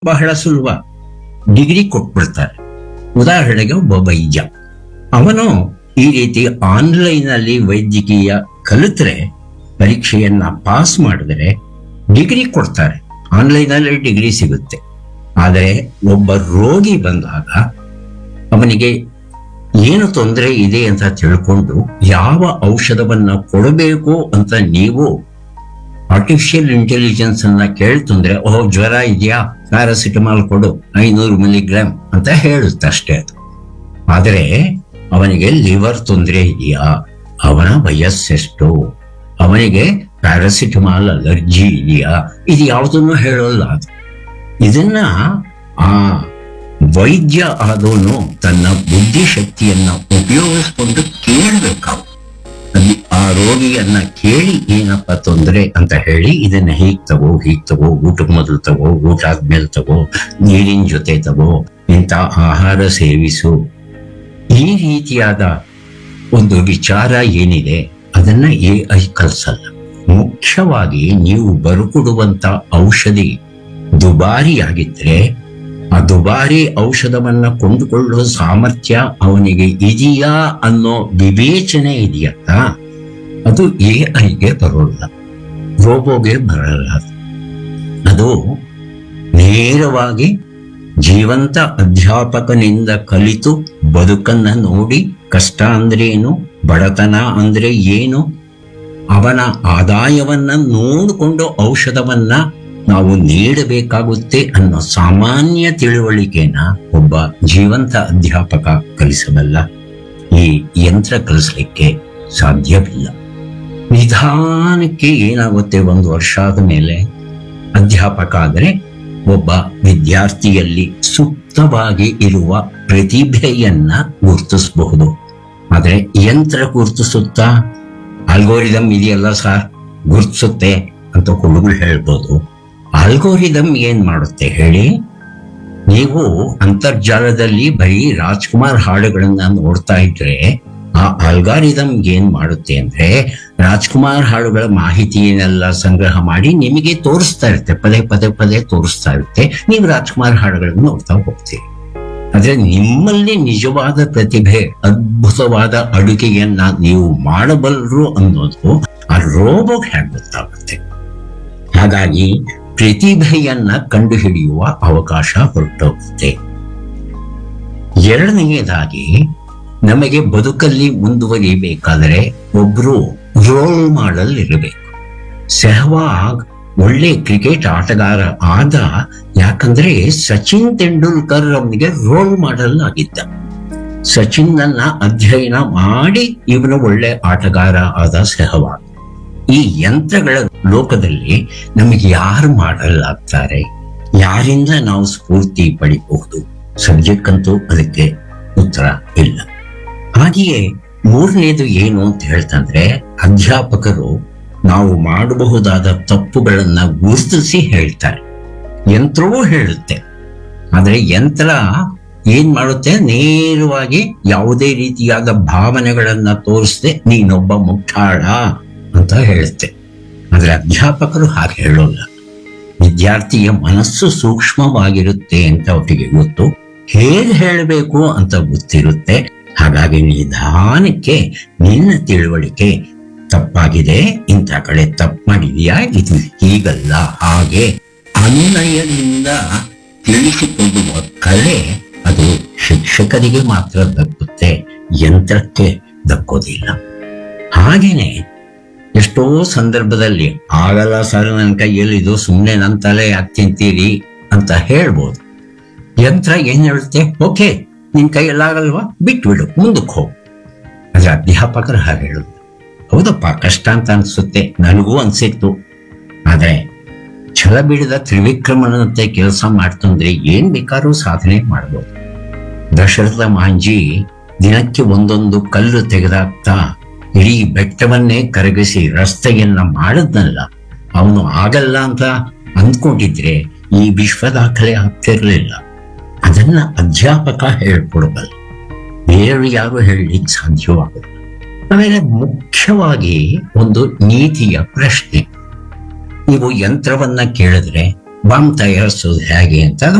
ಬಹಳ ಸುಲಭ ಡಿಗ್ರಿ ಕೊಟ್ಬಿಡ್ತಾರೆ ಉದಾಹರಣೆಗೆ ಒಬ್ಬ ವೈದ್ಯ ಅವನು ಈ ರೀತಿ ಆನ್ಲೈನ್ ಅಲ್ಲಿ ವೈದ್ಯಕೀಯ ಕಲಿತ್ರೆ ಪರೀಕ್ಷೆಯನ್ನ ಪಾಸ್ ಮಾಡಿದ್ರೆ ಡಿಗ್ರಿ ಕೊಡ್ತಾರೆ ಆನ್ಲೈನ್ ಅಲ್ಲಿ ಡಿಗ್ರಿ ಸಿಗುತ್ತೆ ಆದರೆ ಒಬ್ಬ ರೋಗಿ ಬಂದಾಗ ಅವನಿಗೆ ಏನು ತೊಂದರೆ ಇದೆ ಅಂತ ತಿಳ್ಕೊಂಡು ಯಾವ ಔಷಧವನ್ನ ಕೊಡಬೇಕು ಅಂತ ನೀವು ಆರ್ಟಿಫಿಷಿಯಲ್ ಇಂಟೆಲಿಜೆನ್ಸ್ ಅನ್ನ ಕೇಳ್ತಂದ್ರೆ ಓ ಜ್ವರ ಇದೆಯಾ ಪ್ಯಾರಾಸಿಟಮಾಲ್ ಕೊಡು ಐನೂರು ಮಿಲಿಗ್ರಾಮ್ ಅಂತ ಹೇಳುತ್ತೆ ಅಷ್ಟೇ ಅದು ಆದರೆ ಅವನಿಗೆ ಲಿವರ್ ತೊಂದರೆ ಇದೆಯಾ ಅವನ ವಯಸ್ಸೆಷ್ಟು ಅವನಿಗೆ ಪ್ಯಾರಾಸಿಟಮಾಲ್ ಅಲರ್ಜಿ ಇದೆಯಾ ಇದು ಯಾವುದನ್ನು ಹೇಳೋಲ್ಲ ಅದು ಇದನ್ನ ಆ ವೈದ್ಯ ಆದವನು ತನ್ನ ಬುದ್ಧಿಶಕ್ತಿಯನ್ನ ಉಪಯೋಗಿಸ್ಕೊಂಡು ಕೇಳಬೇಕು ಅಲ್ಲಿ ಆ ರೋಗಿಯನ್ನ ಕೇಳಿ ಏನಪ್ಪ ತೊಂದರೆ ಅಂತ ಹೇಳಿ ಇದನ್ನ ಹೀಗ್ ತಗೋ ಹೀಗ್ ತಗೋ ಊಟಕ್ಕೆ ಮೊದಲು ತಗೋ ಊಟ ಆದ್ಮೇಲೆ ತಗೋ ನೀರಿನ ಜೊತೆ ತಗೋ ಇಂಥ ಆಹಾರ ಸೇವಿಸು ಈ ರೀತಿಯಾದ ಒಂದು ವಿಚಾರ ಏನಿದೆ ಅದನ್ನ ಎ ಐ ಕಲ್ಸಲ್ಲ ಮುಖ್ಯವಾಗಿ ನೀವು ಬರುಕೊಡುವಂತ ಔಷಧಿ ದುಬಾರಿಯಾಗಿದ್ರೆ ಆ ದುಬಾರಿ ಔಷಧವನ್ನ ಕೊಂಡುಕೊಳ್ಳುವ ಸಾಮರ್ಥ್ಯ ಅವನಿಗೆ ಇದೆಯಾ ಅನ್ನೋ ವಿವೇಚನೆ ಇದೆಯಲ್ಲ ಅದು ಎ ಐಗೆ ಬರೋಲ್ಲ ರೋಬೋಗೆ ಬರಲ್ಲ ಅದು. ಅದು ನೇರವಾಗಿ ಜೀವಂತ ಅಧ್ಯಾಪಕನಿಂದ ಕಲಿತು ಬದುಕನ್ನ ನೋಡಿ ಕಷ್ಟ ಅಂದ್ರೆ ಏನು ಬಡತನ ಅಂದ್ರೆ ಏನು ಅವನ ಆದಾಯವನ್ನ ನೋಡಿಕೊಂಡು ಔಷಧವನ್ನ ನಾವು ನೀಡಬೇಕಾಗುತ್ತೆ ಅನ್ನೋ ಸಾಮಾನ್ಯ ತಿಳುವಳಿಕೆನ ಒಬ್ಬ ಜೀವಂತ ಅಧ್ಯಾಪಕ ಕಲಿಸಬಲ್ಲ ಈ ಯಂತ್ರ ಕಲಿಸ್ಲಿಕ್ಕೆ ಸಾಧ್ಯವಿಲ್ಲ ನಿಧಾನಕ್ಕೆ ಏನಾಗುತ್ತೆ ಒಂದು ವರ್ಷ ಆದ ಮೇಲೆ ಅಧ್ಯಾಪಕ ಆದರೆ ಒಬ್ಬ ವಿದ್ಯಾರ್ಥಿಯಲ್ಲಿ ಸುಪ್ತವಾಗಿ ಇರುವ ಪ್ರತಿಭೆಯನ್ನ ಗುರುತಿಸಬಹುದು ಆದ್ರೆ ಯಂತ್ರ ಗುರುತಿಸುತ್ತಾ ಆಲ್ಗೋರಿದಮ್ ಇದೆಯಲ್ಲ ಸರ್ ಗುರುತಿಸುತ್ತೆ ಅಂತ ಹುಡುಗರು ಹೇಳ್ಬೋದು ಆಲ್ಗೋರಿದಮ್ ಏನ್ ಮಾಡುತ್ತೆ ಹೇಳಿ ನೀವು ಅಂತರ್ಜಾಲದಲ್ಲಿ ಬರೀ ರಾಜ್ಕುಮಾರ್ ಹಾಡುಗಳನ್ನ ನೋಡ್ತಾ ಇದ್ರೆ ಆ ಅಲ್ಗಾರಿದಮ್ ಏನ್ ಮಾಡುತ್ತೆ ಅಂದ್ರೆ ರಾಜ್ಕುಮಾರ್ ಹಾಡುಗಳ ಮಾಹಿತಿಯನ್ನೆಲ್ಲ ಸಂಗ್ರಹ ಮಾಡಿ ನಿಮಗೆ ತೋರಿಸ್ತಾ ಇರುತ್ತೆ ಪದೇ ಪದೇ ಪದೇ ತೋರಿಸ್ತಾ ಇರುತ್ತೆ ನೀವು ರಾಜ್ಕುಮಾರ್ ಹಾಡುಗಳನ್ನ ನೋಡ್ತಾ ಹೋಗ್ತೀರಿ ಆದ್ರೆ ನಿಮ್ಮಲ್ಲಿ ನಿಜವಾದ ಪ್ರತಿಭೆ ಅದ್ಭುತವಾದ ಅಡುಗೆಯನ್ನ ನೀವು ಮಾಡಬಲ್ಲರು ಅನ್ನೋದು ಆ ರೋಬೋಗ್ ಹೇಗೆ ಗೊತ್ತಾಗುತ್ತೆ ಹಾಗಾಗಿ ಪ್ರತಿಭೆಯನ್ನ ಕಂಡುಹಿಡಿಯುವ ಅವಕಾಶ ಹೊರಟೋಗುತ್ತೆ ಎರಡನೆಯದಾಗಿ ನಮಗೆ ಬದುಕಲ್ಲಿ ಮುಂದುವರಿಬೇಕಾದರೆ ಒಬ್ರು ರೋಲ್ ಮಾಡಲ್ ಇರಬೇಕು ಸೆಹವಾಗ್ ಒಳ್ಳೆ ಕ್ರಿಕೆಟ್ ಆಟಗಾರ ಆದ ಯಾಕಂದ್ರೆ ಸಚಿನ್ ತೆಂಡೂಲ್ಕರ್ ಅವನಿಗೆ ರೋಲ್ ಮಾಡಲ್ ಆಗಿದ್ದ ಸಚಿನ್ ನನ್ನ ಅಧ್ಯಯನ ಮಾಡಿ ಇವನು ಒಳ್ಳೆ ಆಟಗಾರ ಆದ ಸೆಹವಾಗ್ ಈ ಯಂತ್ರಗಳ ಲೋಕದಲ್ಲಿ ನಮಗೆ ಯಾರು ಮಾಡಲ್ ಆಗ್ತಾರೆ ಯಾರಿಂದ ನಾವು ಸ್ಫೂರ್ತಿ ಪಡಿಬಹುದು ಸದ್ಯಕ್ಕಂತೂ ಅದಕ್ಕೆ ಉತ್ತರ ಇಲ್ಲ ಹಾಗೆಯೇ ಮೂರನೇದು ಏನು ಅಂತ ಹೇಳ್ತಂದ್ರೆ ಅಧ್ಯಾಪಕರು ನಾವು ಮಾಡಬಹುದಾದ ತಪ್ಪುಗಳನ್ನ ಗುರುತಿಸಿ ಹೇಳ್ತಾರೆ ಯಂತ್ರವೂ ಹೇಳುತ್ತೆ ಆದ್ರೆ ಯಂತ್ರ ಏನ್ ಮಾಡುತ್ತೆ ನೇರವಾಗಿ ಯಾವುದೇ ರೀತಿಯಾದ ಭಾವನೆಗಳನ್ನ ತೋರಿಸದೆ ನೀನೊಬ್ಬ ಮುಟ್ಟಾಳ ಅಂತ ಹೇಳುತ್ತೆ ಆದ್ರೆ ಅಧ್ಯಾಪಕರು ಹಾಗೆ ಹೇಳೋಲ್ಲ ವಿದ್ಯಾರ್ಥಿಯ ಮನಸ್ಸು ಸೂಕ್ಷ್ಮವಾಗಿರುತ್ತೆ ಅಂತ ಅವರಿಗೆ ಗೊತ್ತು ಹೇಗೆ ಹೇಳಬೇಕು ಅಂತ ಗೊತ್ತಿರುತ್ತೆ ಹಾಗಾಗಿ ನಿಧಾನಕ್ಕೆ ನಿನ್ನ ತಿಳುವಳಿಕೆ ತಪ್ಪಾಗಿದೆ ಇಂಥ ಕಡೆ ತಪ್ಪು ಮಾಡಿದೀಯಾ ಇದು ಹೀಗಲ್ಲ ಹಾಗೆ ಅನುನಯದಿಂದ ತಿಳಿಸಿಕೊಳ್ಳುವ ಕಲೆ ಅದು ಶಿಕ್ಷಕರಿಗೆ ಮಾತ್ರ ದಕ್ಕುತ್ತೆ ಯಂತ್ರಕ್ಕೆ ದಕ್ಕೋದಿಲ್ಲ ಹಾಗೇನೆ ಎಷ್ಟೋ ಸಂದರ್ಭದಲ್ಲಿ ಆಗಲ್ಲ ಸರ್ ನನ್ನ ಕೈಯಲ್ಲಿ ಇದು ಸುಮ್ಮನೆ ನನ್ನ ತಲೆ ಯಾಕೆ ತಿಂತೀರಿ ಅಂತ ಹೇಳ್ಬೋದು ಯಂತ್ರ ಏನ್ ಹೇಳುತ್ತೆ ಓಕೆ ನಿನ್ ಕೈಯಲ್ಲಾಗಲ್ವಾ ಬಿಟ್ಬಿಡು ಮುಂದಕ್ಕೆ ಹೋಗು ಆದ್ರೆ ಅಧ್ಯಾಪಕರು ಹಾಗೆ ಹೇಳುದು ಹೌದಪ್ಪ ಕಷ್ಟ ಅಂತ ಅನ್ಸುತ್ತೆ ನನಗೂ ಅನ್ಸಿತ್ತು ಆದ್ರೆ ಛಲ ಬಿಡದ ತ್ರಿವಿಕ್ರಮನಂತೆ ಕೆಲಸ ಮಾಡ್ತಂದ್ರೆ ಏನ್ ಬೇಕಾದ್ರೂ ಸಾಧನೆ ಮಾಡ್ಬೋದು ದಶರಥ ಮಾಂಜಿ ದಿನಕ್ಕೆ ಒಂದೊಂದು ಕಲ್ಲು ತೆಗೆದಾಕ್ತಾ ಇಡೀ ಬೆಟ್ಟವನ್ನೇ ಕರಗಿಸಿ ರಸ್ತೆಯನ್ನ ಮಾಡದ್ನಲ್ಲ ಅವನು ಆಗಲ್ಲ ಅಂತ ಅಂದ್ಕೊಂಡಿದ್ರೆ ಈ ವಿಶ್ವ ದಾಖಲೆ ಆಗ್ತಿರ್ಲಿಲ್ಲ ಅದನ್ನ ಅಧ್ಯಾಪಕ ಹೇಳ್ಕೊಡ್ಬಲ್ಲ ಬೇರೆ ಯಾರು ಹೇಳಲಿಕ್ಕೆ ಸಾಧ್ಯವಾಗಲ್ಲ ಆಮೇಲೆ ಮುಖ್ಯವಾಗಿ ಒಂದು ನೀತಿಯ ಪ್ರಶ್ನೆ ನೀವು ಯಂತ್ರವನ್ನ ಕೇಳಿದ್ರೆ ಬಾಂಬ್ ತಯಾರಿಸೋದು ಹೇಗೆ ಅಂತ